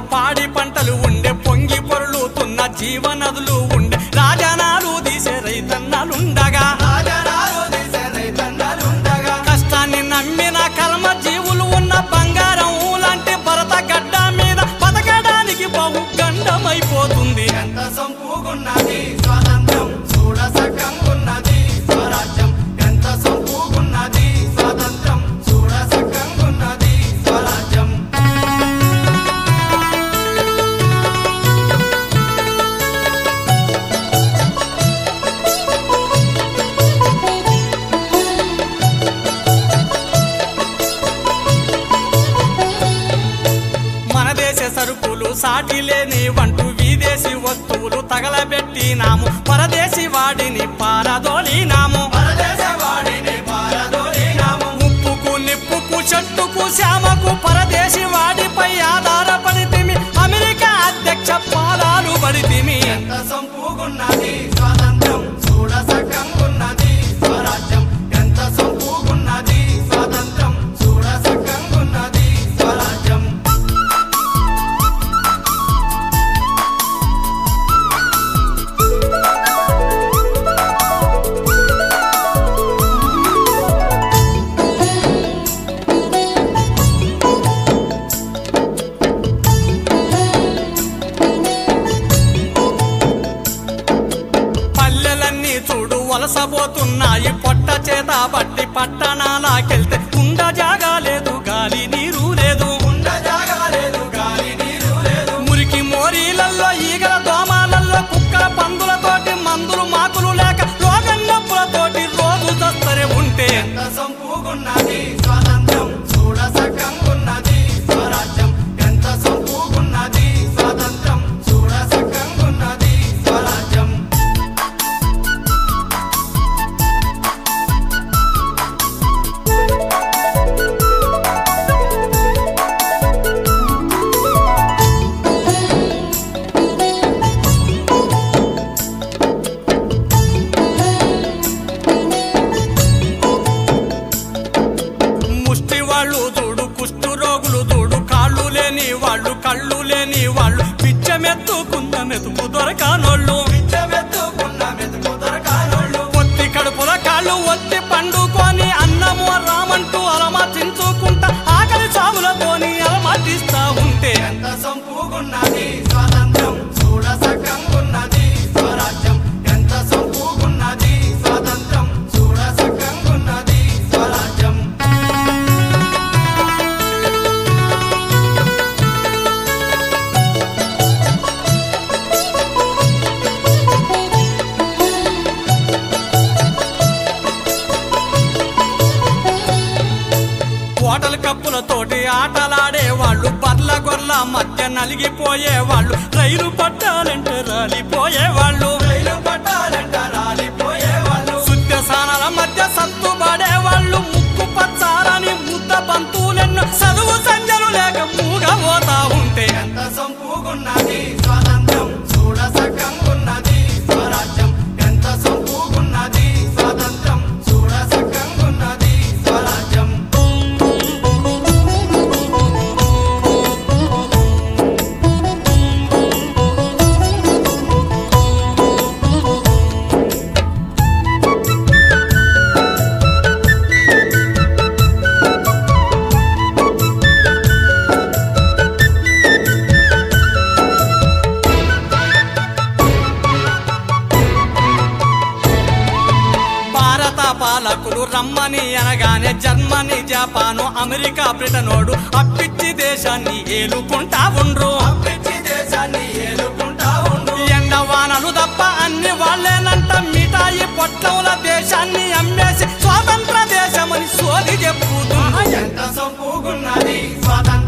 పాడి పంటలు ఉండే పొంగి పొరులుతున్న జీవనదులు ఉండే రాజనాలు తీసే రైతన్నలుండగా కష్టాన్ని నమ్మిన కర్మ జీవులు ఉన్న బంగారం లాంటి భరత గడ్డ మీద బతకడానికి బహు గండమైపోతుంది ఎంత సంపూగున్నది స్వాతంత్రం చూడ సక్కంగున్నది స్వరాజ్యం ఎంత సంపూగున్నది స్వాతంత్రం చూడ సక్కంగున్నది స్వరాజ్యం మన దేశ సరుకులు సాటి లేని వంటూ విదేశీ వస్తువులు తగలబెట్టినాము పరదేశీ వాడిని పారదోలినాము పరదేశవాడిని పారదోలినాము ఉప్పుకు నిప్పుకు చెట్టుకు శ్యామకు పరదేశీ వాడిపై ఆధారపడితిమి అమెరికా అధ్యక్ష పాదాలు పడితిమి ఎంత సంపూగున్నది స్వాతంత్రం చూడ సక్కంగున్నది స్వరాజ్యం ఎంత సంపూగున్నది స్వాతంత్రం చూడ సక్కంగున్నది స్వరాజ్యం పల్లెలన్నీ చూడు వలసపోతున్నాయి పొట్ట చేత బట్టి పట్టణాలకెళ్తే ఉండ జాగా లేదు గాలి నీరు లేదు ఉండ జాగా లేదు గాలి నీరు లేదు మురికి మోరీలల్లో ఈగల దోమాలల్లో కుక్కల పందులతోటి మందులు మాకులు లేక రోగం నొప్పులతోటి రోజు దస్తరే ఉంటే ఎంత సంపూగున్నది స్వాతంత్రం చూడ సక్కంగున్నది స్వరాజ్యం ఎంత సంపూగున్నది స్వాతంత్రం చూడ సక్కంగున్నది స్వరాజ్యం ముష్టి వాళ్ళు చూడు కుష్టు రోగులు చూడు కాళ్ళు లేని వాళ్ళు కళ్ళు లేని వాళ్ళు పిచ్చమెత్తుకున్న మెతుకు దొరకానోళ్ళు పిచ్చమెత్తుకున్న మెతుకు దొరకానోళ్ళు ఒత్తి కడుపుల కాళ్ళు ఒత్తి పండుకొని అన్నము రామంటూ అలమర్చించుకుంటా ఆకలి సాగులతోని అలమర్చిస్తా ఉంటే ఎంత సంపూగున్నది స్వాతంత్రం చూడ సక్కంగున్నది స్వరాజ్యం ఎంత సంపూగున్నది స్వాతంత్రం చూడ సక్కంగున్నది స్వరాజ్యం ఓటల కప్పులతోటి ఆటలాడే వాళ్ళు బర్ల గొర్ల మధ్య నలిగిపోయే వాళ్ళు రైలు పట్టాలంటే రాలిపోయే వాళ్ళు రైలు పట్టాలంట రాలిపోయేవాళ్ళు సుత్యసానాల మధ్య సత్తుబడే వాళ్ళు ముక్కు పచ్చారని ముద్ద బంతులెన్నో చదువు సంజలు లేక మూగబోతా ఉంటే ఎంత సంపూగున్నది స్వాతంత్రం చూడ సక్కంగున్నది స్వరాజ్యం ఎంత సంపూగున్నది స్వాతంత్రం చూడ సక్కంగున్నది స్వరాజ్యం భారత పాలకులు రమ్మని అనగానే జర్మనీ జపాను అమెరికా బ్రిటనోడు అప్పిచ్చి దేశాన్ని ఏలుకుంటా ఉండ్రు పిచ్చి దేశాన్ని ఏలుకుంటా ఉండు ఎండవానలు తప్ప అన్ని వాళ్ళేనంట మిఠాయి పొట్లముల దేశాన్ని అమ్మేసి స్వాతంత్ర దేశమని సోది చెప్పుతున్నా ఎంత సంపూగున్నది స్వాతంత్రం